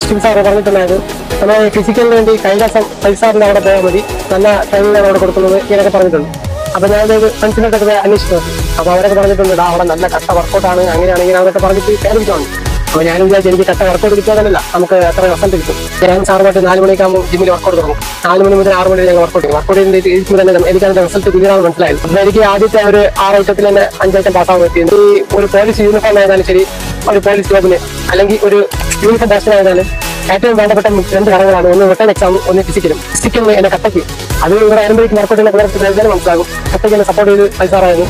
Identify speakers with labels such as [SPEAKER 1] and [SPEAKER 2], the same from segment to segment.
[SPEAKER 1] Shiva sir പറഞ്ഞിട്ടുണ്ടായിരുന്നു നമ്മൾ ഫിസിക്കലിന് വേണ്ടി കൈലാസം പൈസാറിന്റെ അവിടെ പോയാൽ മതി നല്ല ട്രെയിനിങ് അവിടെ കൊടുക്കുന്നത് ഇങ്ങനെയൊക്കെ പറഞ്ഞിട്ടുണ്ട് അപ്പൊ ഞാൻ ഇത് ഫ്രണ്ട്സിനോട്ടൊക്കെ പോയി അന്വേഷിച്ചു നോക്കി അപ്പൊ അവരൊക്കെ പറഞ്ഞിട്ടുണ്ട് "ഡാ, അവിടെ നല്ല കട്ട വർക്കൗട്ടാണ് അങ്ങനെയാണ് ഇങ്ങനെയാണെന്നൊക്കെ പറഞ്ഞിട്ട് കേൾപ്പിച്ചോണ്ട് അപ്പൊ ഞാൻ വിചാരിച്ചു എനിക്ക് കട്ട വർക്കൗട്ട് കിട്ടിയാതല്ല നമുക്ക് അത്ര റിസൾട്ട് കിട്ടും ഞാൻ സാറുമായിട്ട് നാല് മണിക്കാകുമ്പോൾ ജിമ്മിൽ വർക്കൗട്ട് തുടങ്ങും നാല് മണി മുതൽ ആറ് മണി വരെ ഞങ്ങൾ വർക്കൗട്ട് ചെയ്യും വർക്കൗട്ട് ചെയ്തിട്ട് ഇരിക്കുമ്പോൾ തന്നെ എനിക്ക് അതിന്റെ റിസൾട്ട് പിന്നീടാണ് മനസ്സിലായത് അപ്പൊ എനിക്ക് ആദ്യത്തെ ഒരു ആറ് ഐറ്റത്തിൽ തന്നെ അഞ്ചൈറ്റം പാസ്സാകാൻ പറ്റിയത് ഈ ഒരു പോലീസ് യൂണിഫോം ആയിരുന്നാലും ശരി ഒരു പോലീസ് ജോബിന് അല്ലെങ്കിൽ ഒരു യൂണിഫോം പോസ്റ്റിന് ആയിരുന്നാലും ഏറ്റവും വേണ്ടപ്പെട്ട രണ്ട് ഘടകങ്ങളാണ് ഒന്ന് റിട്ടേൺ എക്സാം ഒന്ന് ഫിസിക്കലും ഫിസിക്കലിന് എന്നെ കട്ടയ്ക്ക് അത് ഇവിടെ വരുമ്പോഴേക്കും വർക്കൗട്ട് ചെയ്യുന്ന പിള്ളേർക്ക് പ്രയോജനം മനസ്സിലാകും കട്ടയ്ക്ക് എന്നെ സപ്പോർട്ട് ചെയ്ത് പൈസാറായിരുന്നു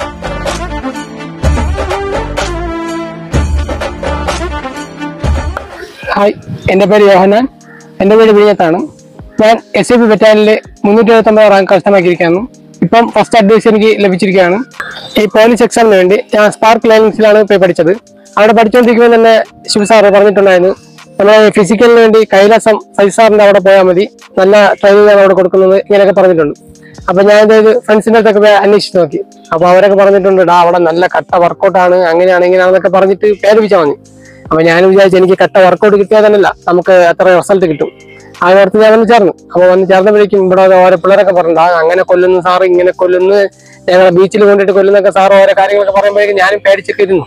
[SPEAKER 1] ഹായ് എൻ്റെ പേര് യോഹനാൻ എൻ്റെ പേര് വിഴിഞ്ഞത്താണ് ഞാൻ എസ് സി പി ബറ്റാലിലെ മുന്നൂറ്റി എഴുപത്തൊമ്പത് റാങ്ക് കരസ്ഥമാക്കിയിരിക്കുകയാണ് ഇപ്പം ഫസ്റ്റ് അഡ്വൈസ് എനിക്ക് ലഭിച്ചിരിക്കുകയാണ് ഈ പോലീസ് എക്സാമിന് വേണ്ടി ഞാൻ സ്പാർക്ക് ലൈൻസിലാണ് പോയി പഠിച്ചത് അവിടെ പഠിച്ചുകൊണ്ടിരിക്കുമ്പോൾ തന്നെ ശിവ സാറ് പറഞ്ഞിട്ടുണ്ടായിരുന്നു നമ്മൾ ഫിസിക്കലിന് വേണ്ടി കൈലാസം സൈസാറിന്റെ അവിടെ പോയാൽ മതി നല്ല ട്രെയിനിങ് ആണ് അവിടെ കൊടുക്കുന്നത് ഇങ്ങനെയൊക്കെ പറഞ്ഞിട്ടുണ്ട് അപ്പൊ ഞാൻ ഇത് ഫ്രണ്ട്സിന്റെ അടുത്തൊക്കെ പോയി അന്വേഷിച്ച് നോക്കി അപ്പൊ അവരൊക്കെ പറഞ്ഞിട്ടുണ്ട് ഡാ അവിടെ നല്ല കട്ട വർക്കൗട്ടാണ് അങ്ങനെയാണ് ഇങ്ങനെയാണെന്നൊക്കെ പറഞ്ഞിട്ട് പേരിപ്പിച്ചാൽ മതി അപ്പൊ ഞാൻ വിചാരിച്ചു എനിക്ക് കട്ട വർക്കൗട്ട് കിട്ടിയാൽ തന്നെയല്ല നമുക്ക് അത്ര റിസൾട്ട് കിട്ടും ആ നേരത്ത് ഞാൻ വന്ന് ചേർന്നു അപ്പൊ വന്ന് ചേർന്നപ്പോഴേക്കും ഇവിടെ ഓരോ പിള്ളേരൊക്കെ പറഞ്ഞു "ആ, അങ്ങനെ കൊല്ലുന്നു സാറ് ഇങ്ങനെ കൊല്ലുന്നു ഞങ്ങളെ ബീച്ചിൽ കൊണ്ടിട്ട് കൊല്ലുന്നൊക്കെ സാറ് ഓരോ കാര്യങ്ങളൊക്കെ പറയുമ്പോഴേക്കും ഞാനും പേടിച്ചിട്ടിരുന്നു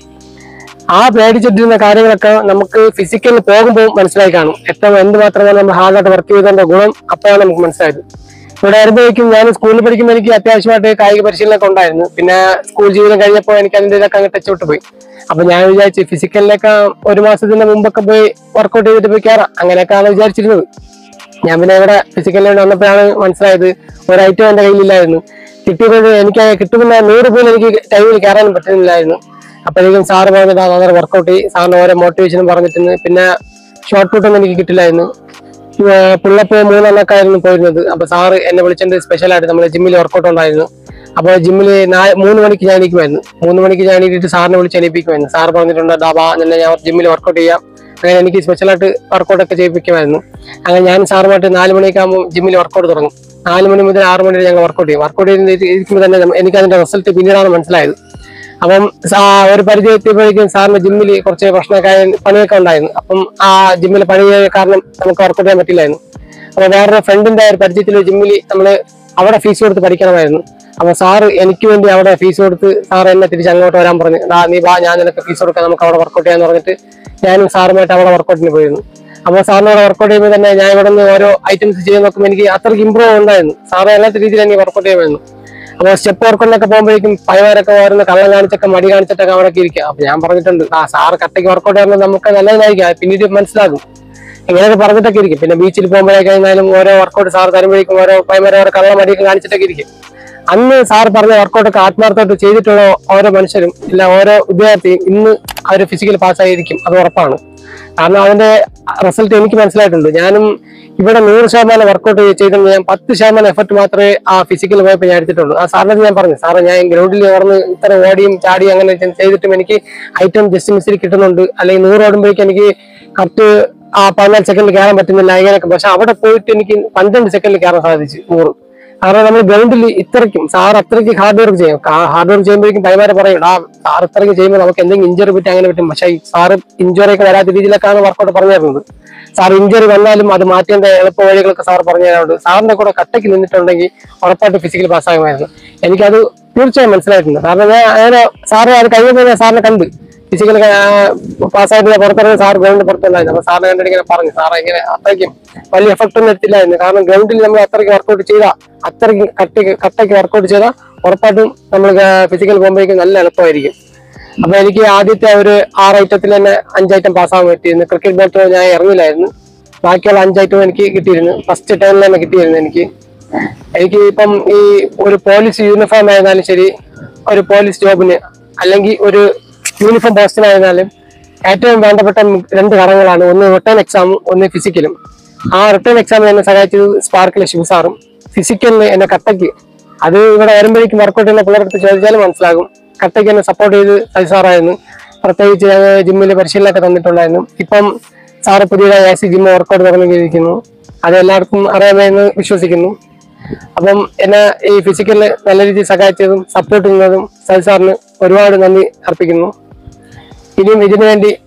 [SPEAKER 1] ആ പേടിച്ചിട്ടിരുന്ന കാര്യങ്ങളൊക്കെ നമുക്ക് ഫിസിക്കലിൽ പോകുമ്പോൾ മനസ്സിലായി കാണും എത്ര എന്തുമാത്രമാണ് നമ്മൾ ഹാർഡായിട്ട് വർക്ക് ചെയ്തതിന്റെ ഗുണം അപ്പോഴാണ് നമുക്ക് മനസ്സിലായത് ഇവിടെ വരുമ്പോഴേക്കും ഞാൻ സ്കൂളിൽ പഠിക്കുമ്പോൾ എനിക്ക് അത്യാവശ്യമായിട്ട് കായിക പരിശീലനമൊക്കെ ഉണ്ടായിരുന്നു പിന്നെ സ്കൂൾ ജീവിതം കഴിഞ്ഞപ്പോൾ എനിക്ക് അതിൻ്റെ ഇതൊക്കെ അങ്ങ് ടച്ച് വിട്ട് പോയി അപ്പൊ ഞാൻ വിചാരിച്ചു ഫിസിക്കലിലൊക്കെ ഒരു മാസത്തിന് മുമ്പൊക്കെ പോയി വർക്കൗട്ട് ചെയ്തിട്ട് പോയി കയറാം അങ്ങനെയൊക്കെയാണ് വിചാരിച്ചിരുന്നത് ഞാൻ പിന്നെ ഇവിടെ ഫിസിക്കലിൽ വന്നപ്പോഴാണ് മനസ്സിലായത് ഒരു ഐറ്റം എന്റെ കയ്യിലില്ലായിരുന്നു കിട്ടിയത് എനിക്ക് കിട്ടുന്ന നൂറ് പോലും എനിക്ക് ടൈമിൽ കയറാനും പറ്റുന്നില്ലായിരുന്നു അപ്പോഴേക്കും സാറ് പറഞ്ഞിട്ട് അങ്ങനെ വർക്കൗട്ട് ചെയ്യും സാറിന്റെ ഓരോ മോട്ടിവേഷനും പറഞ്ഞിട്ടുണ്ട് പിന്നെ ഷോർട്ട് പുട്ടൊന്നും എനിക്ക് കിട്ടില്ലായിരുന്നു പുള്ളപ്പ് മൂന്നെണ്ണൊക്കെ ആയിരുന്നു പോയിരുന്നത് അപ്പൊ സാറ് എന്നെ വിളിച്ചിട്ട് സ്പെഷ്യൽ ആയിട്ട് നമ്മുടെ ജിമ്മിൽ വർക്കൗട്ട് ഉണ്ടായിരുന്നു അപ്പോൾ ജിമ്മിൽ മൂന്ന് മണിക്ക് ഞാൻ എണീക്കുമായിരുന്നു മൂന്ന് മണിക്ക് ഞാൻ എണീറ്റിട്ട് സാറിനെ വിളിച്ച് എണീപ്പിക്കുമായിരുന്നു സാർ പറഞ്ഞിട്ടുണ്ട് ഡാബാ നിന്നെ ഞാൻ ജിമ്മിൽ വർക്കൗട്ട് ചെയ്യാം അങ്ങനെ എനിക്ക് സ്പെഷ്യലായിട്ട് വർക്കൗട്ട് ഒക്കെ ചെയ്യിപ്പിക്കുമായിരുന്നു അങ്ങനെ ഞാൻ സാറുമായിട്ട് നാല് മണിയൊക്കെ ജിമ്മിൽ വർക്കൗട്ട് തുടങ്ങും നാല് മണി മുതൽ ആറ് മണി വരെ ഞങ്ങൾ വർക്കൗട്ട് ചെയ്യും വർക്കൗട്ട് ചെയ്തിരിക്കുമ്പോൾ തന്നെ നമ്മ- എനിക്ക് അതിന്റെ റിസൾട്ട് പിന്നീടാണ് മനസ്സിലായത് അപ്പം സാ- ഒരു പരിധി എത്തിയപ്പോഴേക്കും സാറിന്റെ ജിമ്മിൽ കുറച്ച് പ്രശ്നമൊക്കെ ആയ- പണിയൊക്കെ ഉണ്ടായിരുന്നു അപ്പം ആ ജിമ്മിൽ പണി കാരണം നമുക്ക് വർക്കൗട്ട് ചെയ്യാൻ പറ്റില്ലായിരുന്നു അപ്പൊ വേറൊരു ഫ്രണ്ടിന്റെ ഒരു പരിചയത്തിൽ ജിമ്മിൽ നമ്മൾ അവിടെ ഫീസ് കൊടുത്ത് പഠിക്കണമായിരുന്നു അപ്പൊ സാറ് എനിക്ക് വേണ്ടി അവിടെ ഫീസ് കൊടുത്ത് സാർ എന്നെ തിരിച്ച് അങ്ങോട്ട് വരാൻ പറഞ്ഞു "ദാ നീ വാ ഞാൻ നിനക്ക് ഫീസ് കൊടുക്കാം നമുക്ക് അവിടെ വർക്കൗട്ട് ചെയ്യാന്ന് പറഞ്ഞിട്ട് ഞാനും സാറുമായിട്ട് അവിടെ വർക്കൗട്ടിന് പോയിരുന്നു അപ്പോൾ സാറിന് അവിടെ വർക്കൗട്ട് ചെയ്യുമ്പോൾ തന്നെ ഞാൻ ഇവിടെ നിന്ന് ഓരോ ഐറ്റംസ് ചെയ്ത് നോക്കുമ്പോൾ എനിക്ക് അത്രയ്ക്ക് ഇമ്പ്രൂവ് ഉണ്ടായിരുന്നു സാറ് എല്ലാത്ത രീതിയിൽ എനിക്ക് വർക്കൗട്ട് ചെയ്യുമായിരുന്നു അപ്പോൾ സ്റ്റെപ്പ് വർക്കൗട്ടിനൊക്കെ പോകുമ്പോഴേക്കും പയ്യമാരൊക്കെ വരുന്ന കള്ളം കാണിച്ചൊക്കെ മടി കാണിച്ചിട്ടൊക്കെ അവിടെ ഇരിക്കുക അപ്പൊ ഞാൻ പറഞ്ഞിട്ടുണ്ട് ആ സാറ് കട്ടയ്ക്ക് വർക്കൗട്ട് ചെയ്യുന്നത് നമുക്ക് നല്ലതായിരിക്കും അത് പിന്നീട് മനസ്സിലാകും ഇങ്ങനെയൊക്കെ പറഞ്ഞിട്ടൊക്കെ ഇരിക്കും പിന്നെ ബീച്ചിൽ പോകുമ്പോഴേക്കും ആയിരുന്നാലും ഓരോ വർക്കൗട്ട് സാർ തരുമ്പോഴേക്കും ഓരോ പയ്യമാരെ ഓരോ കള്ള മടിയൊക്കെ കാണിച്ചിട്ടൊക്കെ ഇരിക്കും അന്ന് സാർ പറഞ്ഞ വർക്കൗട്ടൊക്കെ ആത്മാർത്ഥമായിട്ട് ചെയ്തിട്ടുള്ള ഓരോ മനുഷ്യരും ഇല്ല ഓരോ വിദ്യാർത്ഥിയും ഇന്ന് ആ ഒരു ഫിസിക്കൽ പാസ്സായിരിക്കും അത് ഉറപ്പാണ് കാരണം അതിന്റെ റിസൾട്ട് എനിക്ക് മനസ്സിലായിട്ടുണ്ട് ഞാനും ഇവിടെ നൂറ് ശതമാനം വർക്കൗട്ട് ചെയ്തിട്ടുണ്ട് ഞാൻ പത്ത് ശതമാനം എഫർട്ട് മാത്രമേ ആ ഫിസിക്കൽ പോയപ്പോൾ ഞാൻ എടുത്തിട്ടുള്ളൂ ആ സാറിനോട് ഞാൻ പറഞ്ഞു സാറേ ഞാൻ ഗ്രൗണ്ടിൽ ഓർന്ന് ഇത്ര ഓടിയും ചാടിയും അങ്ങനെ ചെയ്തിട്ടും എനിക്ക് ഐറ്റം ജസ്റ്റ് മിസ്സിൽ കിട്ടുന്നുണ്ട് അല്ലെങ്കിൽ നൂറ് ഓടുമ്പോഴേക്കും എനിക്ക് കറക്റ്റ് ആ പതിനാല് സെക്കൻഡിൽ കയറാൻ പറ്റുന്നില്ല ഇങ്ങനെയൊക്കെ പക്ഷെ അവിടെ പോയിട്ട് എനിക്ക് പന്ത്രണ്ട് സെക്കൻഡിൽ കയറാൻ സാധിച്ചു നൂറ് കാരണം നമ്മൾ ഗ്രൗണ്ടിൽ ഇത്രയ്ക്കും സാർ അത്രയ്ക്ക് ഹാർഡ് വർക്ക് ചെയ്യും ഹാർഡ് വർക്ക് ചെയ്യുമ്പോഴേക്കും പൈമാരെ പറയും ആ സാർ ഇത്രയ്ക്ക് ചെയ്യുമ്പോൾ നമുക്ക് എന്തെങ്കിലും ഇഞ്ചറി പറ്റി അങ്ങനെ പറ്റും പക്ഷേ സാറ് ഇഞ്ചറി ഒക്കെ വരാത്ത രീതിയിലൊക്കെയാണ് വർക്കൗട്ട് പറഞ്ഞു തരുന്നത് സാർ ഇഞ്ചറി വന്നാലും അത് മാറ്റേണ്ട എളുപ്പ വഴികളൊക്കെ സാർ പറഞ്ഞു തരാറുണ്ട് സാറിന്റെ കൂടെ കട്ടയ്ക്ക് നിന്നിട്ടുണ്ടെങ്കിൽ ഉറപ്പായിട്ട് ഫിസിക്കൽ പാസ്സാകുമായിരുന്നു എനിക്കത് തീർച്ചയായും മനസ്സിലായിട്ടുണ്ട് കാരണം ഞാൻ അങ്ങനെ സാറ് അത് കഴിയുമ്പോൾ ഞാൻ സാറിനെ കണ്ട് ഫിസിക്കൽ പാസ്സായിട്ട് ഞാൻ പുറത്തിറങ്ങി സാർ ഗ്രൗണ്ടിൽ പുറത്തുണ്ടായിരുന്നു അപ്പൊ സാറിനെ കണ്ടിട്ട് ഇങ്ങനെ പറഞ്ഞു സാറേ ഇങ്ങനെ അത്രയ്ക്കും വലിയ എഫക്ട് ഒന്നും എത്തില്ലായിരുന്നു കാരണം ഗ്രൗണ്ടിൽ നമ്മൾ അത്രയ്ക്ക് വർക്കൗട്ട് ചെയ്താൽ അത്രയ്ക്ക് കട്ടയ്ക്ക് കട്ടയ്ക്ക് വർക്കൗട്ട് ചെയ്താൽ ഉറപ്പായിട്ടും നമ്മൾ ഫിസിക്കൽ പോകുമ്പോഴേക്കും നല്ല എളുപ്പമായിരിക്കും അപ്പൊ എനിക്ക് ആദ്യത്തെ ഒരു ആറ് ഐറ്റത്തിൽ തന്നെ അഞ്ച് ഐറ്റം പാസ്സാകാൻ പറ്റിയിരുന്നു ക്രിക്കറ്റ് ബാറ്റ് ഞാൻ ഇറങ്ങില്ലായിരുന്നു ബാക്കിയുള്ള അഞ്ച് ഐറ്റം എനിക്ക് കിട്ടിയിരുന്നു ഫസ്റ്റ് ടൈമിൽ തന്നെ കിട്ടിയിരുന്നു എനിക്ക് എനിക്ക് ഇപ്പം ഈ ഒരു പോലീസ് യൂണിഫോം ആയിരുന്നാലും ശരി ഒരു പോലീസ് ജോബിന് അല്ലെങ്കിൽ ഒരു യൂണിഫോം പോസ്റ്റിനായിരുന്നാലും ഏറ്റവും വേണ്ടപ്പെട്ട രണ്ട് ഘടകങ്ങളാണ് ഒന്ന് റിട്ടേൺ എക്സാമും ഒന്ന് ഫിസിക്കലും ആ റിട്ടേൺ എക്സാമിന് എന്നെ സഹായിച്ചത് സ്പാർക്കിലെ ശിവ സാറും ഫിസിക്കലിന് എന്നെ കട്ടയ്ക്ക് അത് ഇവിടെ വരുമ്പോഴേക്കും വർക്കൗട്ട് ചെയ്യുന്ന പിള്ളേർക്ക് ചോദിച്ചാലും മനസ്സിലാകും കട്ടയ്ക്ക് എന്നെ സപ്പോർട്ട് ചെയ്ത് സജി സാറായിരുന്നു പ്രത്യേകിച്ച് ജിമ്മിൽ പരിശീലനമൊക്കെ തന്നിട്ടുണ്ടായിരുന്നു ഇപ്പം സാറ് പുതിയതായി എ സി ജിമ്മ് വർക്കൗട്ട് തുടങ്ങിയിരിക്കുന്നു അത് എല്ലാവർക്കും അറിയാമെന്ന് വിശ്വസിക്കുന്നു അപ്പം എന്നെ ഈ ഫിസിക്കലിന് നല്ല രീതിയിൽ സഹായിച്ചതും സപ്പോർട്ട് ചെയ്യുന്നതും സജി സാറിന് ഒരുപാട് നന്ദി അർപ്പിക്കുന്നു ഇനിയും ഇതിനു വേണ്ടി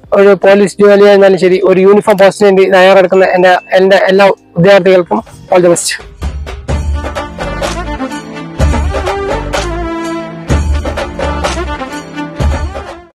[SPEAKER 1] ഒരു പോലീസ് ജോലി ആയിരുന്നാലും ശരി ഒരു യൂണിഫോം പോസ്റ്റിന് വേണ്ടി തയ്യാറെടുക്കുന്ന എൻ്റെ എൻ്റെ എല്ലാ വിദ്യാർത്ഥികൾക്കും ഓൾ ദി ബെസ്റ്റ്